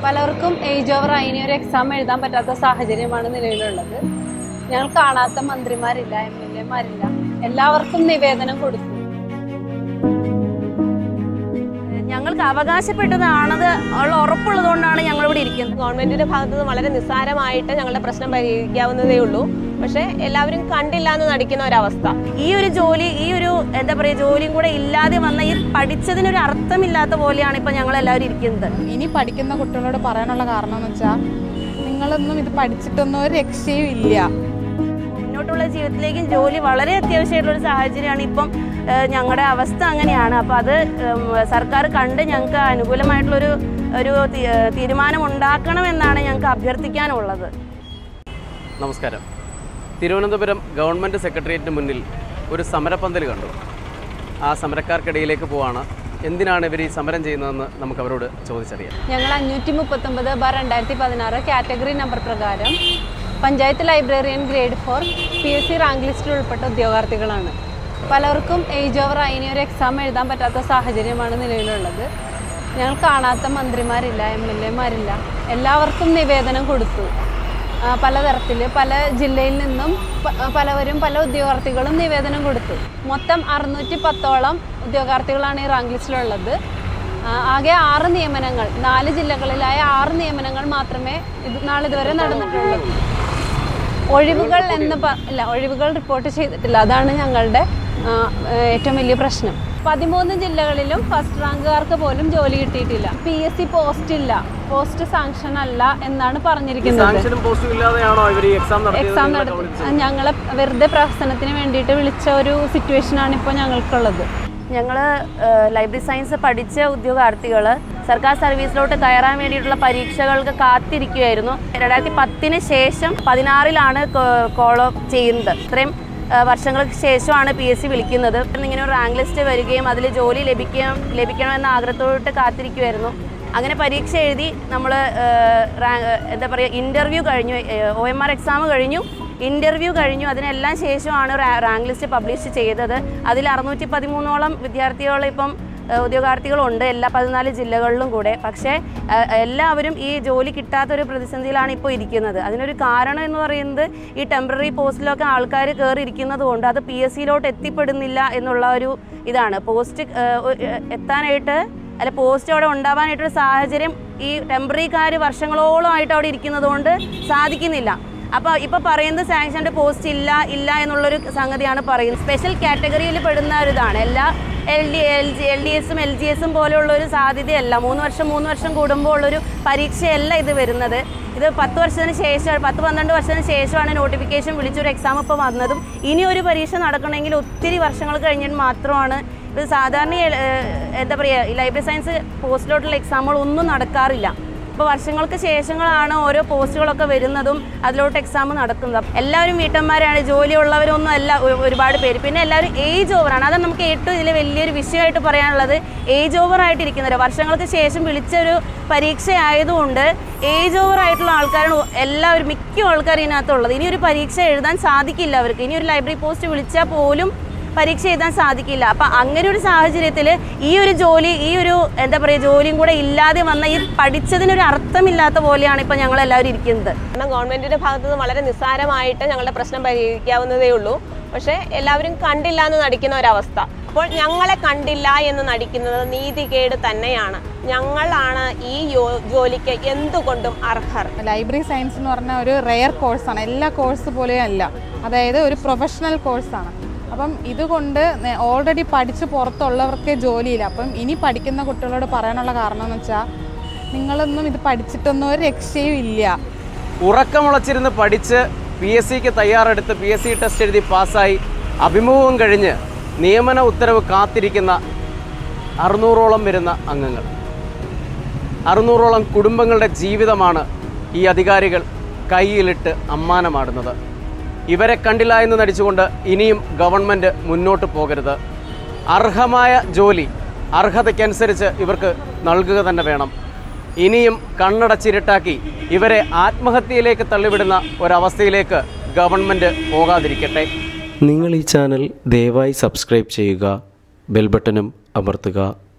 പലർക്കും age over ആയി ഇനി ഒരു എക്സാം എഴുതാൻ പറ്റാത്ത സാഹചര്യമാണ് നിലവിലുള്ളത് ഞങ്ങൾ കാണാത്ത മന്ത്രിമാരില്ല എം എൽ എമാരില്ല എല്ലാവർക്കും നിവേദനം കൊടുത്തു ഞങ്ങൾക്ക് അവകാശപ്പെട്ടതാണത് ഉള്ള ഉറപ്പുള്ളത് കൊണ്ടാണ് ഞങ്ങൾ ഇവിടെ ഇരിക്കുന്നത് ഗവൺമെന്റിന്റെ ഭാഗത്തു നിന്ന് വളരെ നിസ്സാരമായിട്ട് ഞങ്ങളുടെ പ്രശ്നം പരിഹരിക്കാവുന്നതേ ഉള്ളൂ പക്ഷെ എല്ലാവരും കണ്ടില്ല എന്ന് നടിക്കുന്ന ഒരവസ്ഥ ഈ ഒരു ജോലി ഈ ഒരു എന്താ പറയുക ജോലിയും കൂടെ ഇല്ലാതെ വന്ന ഈ പഠിച്ചതിനൊരു അർത്ഥമില്ലാത്ത പോലെയാണ് ഇപ്പൊ ഞങ്ങൾ എല്ലാവരും ഇരിക്കുന്നത് ഇനി പഠിക്കുന്ന കുട്ടികളോട് പറയാനുള്ള കാരണം എന്ന് വെച്ചാൽ നിങ്ങളൊന്നും ഇത് പഠിച്ചിട്ടൊന്നും ഒരു രക്ഷയും ഇല്ല മുന്നോട്ടുള്ള ജീവിതത്തിലേക്ക് ജോലി വളരെ അത്യാവശ്യമായിട്ടുള്ള ഒരു സാഹചര്യമാണ് ഇപ്പം ഏഹ്, ഞങ്ങളുടെ അവസ്ഥ അങ്ങനെയാണ് അപ്പോൾ അത് ഉം, സർക്കാർ കണ്ട് ഞങ്ങൾക്ക് അനുകൂലമായിട്ടുള്ളൊരു ഒരു തീ- ഏഹ്, തീരുമാനം ഉണ്ടാക്കണമെന്നാണ് ഞങ്ങൾക്ക് അഭ്യർത്ഥിക്കാനുള്ളത് നമസ്കാരം തിരുവനന്തപുരം ഗവൺമെൻറ് സെക്രട്ടേറിയറ്റിന് മുന്നിൽ ഒരു സമരപ്പന്തൽ കണ്ടു ആ സമരക്കാർക്കിടയിലേക്ക് പോവാണ് എന്തിനാണ് ഇവർ ഈ സമരം ചെയ്യുന്നതെന്ന് നമുക്ക് അവരോട് ചോദിച്ചറിയാം ഞങ്ങൾ അഞ്ഞൂറ്റി മുപ്പത്തൊമ്പത് ബാർ രണ്ടായിരത്തി പതിനാറ് കാറ്റഗറി നമ്പർ പ്രകാരം panchayat librarian grade four P S C rank ലിസ്റ്റിൽ ഉൾപ്പെട്ട ഉദ്യോഗാർത്ഥികളാണ് പലർക്കും ഏജ് ഓവർ ആയി ഇനി ഒരു എക്സാം എഴുതാൻ പറ്റാത്ത സാഹചര്യമാണ് നിലവിലുള്ളത് ഞങ്ങൾ കാണാത്ത മന്ത്രിമാരില്ല എം എൽ എമാരില്ല എല്ലാവർക്കും നിവേദനം കൊടുത്തു ആ, പലതരത്തിൽ പല ജില്ലയിൽ നിന്നും പ- പലവരും പല ഉദ്യോഗാർത്ഥികളും നിവേദനം കൊടുത്തു മൊത്തം അറുന്നൂറ്റി പത്തോളം ഉദ്യോഗാർത്ഥികളാണ് ഈ റാങ്ക് ലിസ്റ്റിലുള്ളത് ആ, ആകെ ആറ് നിയമനങ്ങൾ നാല് ജില്ലകളിലായ ആറ് നിയമനങ്ങൾ മാത്രമേ ഇത് നാളിതുവരെ നടന്നിട്ടുള്ളൂ ഒഴിവുകൾ എന്ന് പ- ഇല്ല ഒഴിവുകൾ റിപ്പോർട്ട് ചെയ്തിട്ടില്ല അതാണ് ഞങ്ങളുടെ ആ, ഏറ്റവും വലിയ പ്രശ്നം പതിമൂന്ന് ജില്ലകളിലും ഫസ്റ്റ് റാങ്കുകാർക്ക് പോലും ജോലി കിട്ടിയിട്ടില്ല പി എസ് സി പോസ്റ്റ് ഇല്ല പോസ്റ്റ് സാങ്ഷൻ അല്ല എന്നാണ് പറഞ്ഞിരിക്കുന്നത് സാങ്ഷനും പോസ്റ്റും ഇല്ലാതെയാണോ ഇവർ ഈ എക്സാം എക്സാം നടത്തി ഞങ്ങളെ വെറുതെ പ്രഹസനത്തിന് വേണ്ടിയിട്ട് വിളിച്ച ഒരു സിറ്റുവേഷനാണ് ഇപ്പോൾ ഞങ്ങൾക്കുള്ളത് ഞങ്ങൾ ലൈബ്രറി സയൻസ് പഠിച്ച ഉദ്യോഗാർത്ഥികൾ സർക്കാർ സർവീസിലോട്ട് കയറാൻ വേണ്ടിയിട്ടുള്ള പരീക്ഷകൾക്ക് കാത്തിരിക്കുകയായിരുന്നു രണ്ടായിരത്തി പത്തിന് ശേഷം പതിനാറിലാണ് കോളോ ചെയ്യുന്നത് ഇത്രയും ആ, വർഷങ്ങൾക്ക് ശേഷമാണ് പി എസ് സി വിളിക്കുന്നത് ഇങ്ങനെ ഒരു റാങ്ക് ലിസ്റ്റ് വരികയും അതിൽ ജോലി ലഭിക്കണം ലഭിക്കണമെന്ന ആഗ്രഹത്തോട്ട് കാത്തിരിക്കുമായിരുന്നു അങ്ങനെ പരീക്ഷ എഴുതി നമ്മൾ എന്താ പറയുക ഇൻ്റർവ്യൂ കഴിഞ്ഞു ഒ എം ആർ എക്സാം കഴിഞ്ഞു ഇൻ്റർവ്യൂ കഴിഞ്ഞു അതിനെല്ലാം ശേഷമാണ് റാ- റാങ്ക് ലിസ്റ്റ് പബ്ലിഷ് ചെയ്തത് അതിൽ അറുന്നൂറ്റി പതിമൂന്നോളം വിദ്യാർത്ഥികൾ ഇപ്പം ഏഹ്, ഉദ്യോഗാർത്ഥികളുണ്ട് എല്ലാ പതിനാല് ജില്ലകളിലും കൂടെ പക്ഷേ ഏഹ്, എല്ലാവരും ഈ ജോലി കിട്ടാത്തൊരു പ്രതിസന്ധിയിലാണ് ഇപ്പോൾ ഇരിക്കുന്നത് അതിനൊരു കാരണം എന്ന് പറയുന്നത് ഈ ടെമ്പററി പോസ്റ്റിലൊക്കെ ആൾക്കാർ കയറി ഇരിക്കുന്നത് കൊണ്ട് അത് പി എസ് സിയിലോട്ട് എത്തിപ്പെടുന്നില്ല എന്നുള്ള ഒരു ഇതാണ് പോസ്റ്റ് ഏഹ്, ഒ- ഏഹ്, എത്താനായിട്ട് അല്ല പോസ്റ്റ് അവിടെ ഉണ്ടാവാനായിട്ടൊരു സാഹചര്യം ഈ ടെമ്പററിക്കാർ വർഷങ്ങളോളമായിട്ട് അവിടെ ഇരിക്കുന്നത് കൊണ്ട് സാധിക്കുന്നില്ല അപ്പോൾ ഇപ്പോൾ പറയുന്നത് സാങ്ഷൻ്റെ പോസ്റ്റ് ഇല്ല ഇല്ല എന്നുള്ളൊരു സംഗതിയാണ് പറയുന്നത് സ്പെഷ്യൽ കാറ്റഗറിയിൽ പെടുന്ന ഒരു ഇതാണ് എല്ലാ L D L G L D എസും എൽ ജി എസും പോലെയുള്ള ഒരു സാധ്യതയല്ല മൂന്ന് വർഷം മൂന്ന് വർഷം കൂടുമ്പോൾ ഉള്ളൊരു പരീക്ഷയല്ല ഇത് വരുന്നത് ഇത് പത്ത് വർഷത്തിന് ശേഷം പത്ത് പന്ത്രണ്ട് വർഷത്തിന് ശേഷമാണ് നോട്ടിഫിക്കേഷൻ വിളിച്ചൊരു എക്സാം ഇപ്പോൾ വന്നതും ഇനി ഒരു പരീക്ഷ നടക്കണമെങ്കിൽ ഒത്തിരി വർഷങ്ങൾ കഴിഞ്ഞിട്ട് മാത്രമാണ് ഇത് സാധാരണ ഈ, ഏഹ്, എന്താ പറയുക ഈ ലൈബ്രറി സയൻസ് പോസ്റ്റിലോട്ടുള്ള എക്സാമുകൾ ഒന്നും നടക്കാറില്ല ഇപ്പോൾ വർഷങ്ങൾക്ക് ശേഷങ്ങളാണ് ഓരോ പോസ്റ്റുകളൊക്കെ വരുന്നതും അതിലോട്ട് എക്സാം നടക്കുന്നത് എല്ലാവരും വീട്ടമ്മമാരാണ് ജോലിയുള്ളവരൊന്നും അല്ല ഒ- ഒരുപാട് പേര് പിന്നെ എല്ലാവരും ഏജ് ഓവറാണ് അതാണ് നമുക്ക് ഏറ്റവും ഇതിൽ വലിയൊരു വിഷയമായിട്ട് പറയാനുള്ളത് ഏജ് ഓവർ ആയിട്ടിരിക്കുന്നവർ വർഷങ്ങൾക്ക് ശേഷം വിളിച്ചൊരു പരീക്ഷ ആയതുകൊണ്ട് ഏജ് ഓവർ ആയിട്ടുള്ള ആൾക്കാരാണ് എല്ലാവരും മിക്ക ആൾക്കാരും ഇതിനകത്തുള്ളത് ഇനി ഒരു പരീക്ഷ എഴുതാൻ സാധിക്കില്ല അവർക്ക് ഇനി ഒരു ലൈബ്രറി പോസ്റ്റ് വിളിച്ചാൽ പോലും പരീക്ഷ എഴുതാൻ സാധിക്കില്ല അപ്പം അങ്ങനെ ഒരു സാഹചര്യത്തിൽ ഈ ഒരു ജോലി ഈ ഒരു എന്താ പറയുക ജോലിയും കൂടെ ഇല്ലാതെ വന്ന ഈ പഠിച്ചതിനൊരു അർത്ഥമില്ലാത്ത പോലെയാണ് ഇപ്പം ഞങ്ങൾ എല്ലാവരും ഇരിക്കുന്നത് കാരണം ഗവൺമെന്റിന്റെ ഭാഗത്തു നിന്ന് വളരെ നിസ്സാരമായിട്ട് ഞങ്ങളുടെ പ്രശ്നം പരിഹരിക്കാവുന്നതേ ഉള്ളൂ പക്ഷെ എല്ലാവരും കണ്ടില്ല എന്ന് നടിക്കുന്ന ഒരവസ്ഥ അപ്പോൾ ഞങ്ങളെ കണ്ടില്ല എന്ന് നടിക്കുന്നത് നീതികേട് തന്നെയാണ് ഞങ്ങളാണ് ഈ യോ- ജോലിക്ക് എന്തുകൊണ്ടും അർഹർ ലൈബ്രറി സയൻസ് എന്ന് പറഞ്ഞ ഒരു റെയർ കോഴ്സാണ് എല്ലാ കോഴ്സ് പോലെയും അല്ല അതായത് ഒരു പ്രൊഫഷണൽ കോഴ്സാണ് അപ്പം ഇതുകൊണ്ട് ഓൾറെഡി പഠിച്ച് പുറത്തുള്ളവർക്ക് ജോലിയില്ല അപ്പം ഇനി പഠിക്കുന്ന കുട്ടികളോട് പറയാനുള്ള കാരണം എന്ന് വെച്ചാൽ നിങ്ങളൊന്നും ഇത് പഠിച്ചിട്ടൊന്നും ഒരു രക്ഷയും ഇല്ല ഉറക്കമുളച്ചിരുന്ന് പഠിച്ച് പി എസ് സിക്ക് തയ്യാറെടുത്ത് പി എസ് സി ടെസ്റ്റ് എഴുതി പാസ്സായി അഭിമുഖം കഴിഞ്ഞ് നിയമന ഉത്തരവ് കാത്തിരിക്കുന്ന അറുന്നൂറോളം വരുന്ന അംഗങ്ങൾ അറുന്നൂറോളം കുടുംബങ്ങളുടെ ജീവിതമാണ് ഈ അധികാരികൾ കൈയിലിട്ട് അമ്മാനമാടുന്നത് ഇവരെ കണ്ടില്ല എന്ന് നടിച്ചുകൊണ്ട് ഇനിയും ഗവൺമെൻറ് മുന്നോട്ട് പോകരുത് അർഹമായ ജോലി അർഹതയ്ക്കനുസരിച്ച് ഇവർക്ക് നൽകുക തന്നെ വേണം ഇനിയും കണ്ണടച്ചിരുട്ടാക്കി ഇവരെ ആത്മഹത്യയിലേക്ക് തള്ളിവിടുന്ന ഒരവസ്ഥയിലേക്ക് ഗവൺമെൻറ് പോകാതിരിക്കട്ടെ നിങ്ങൾ ഈ ചാനൽ ദയവായി സബ്സ്ക്രൈബ് ചെയ്യുക ബെൽ ബട്ടണും അമർത്തുക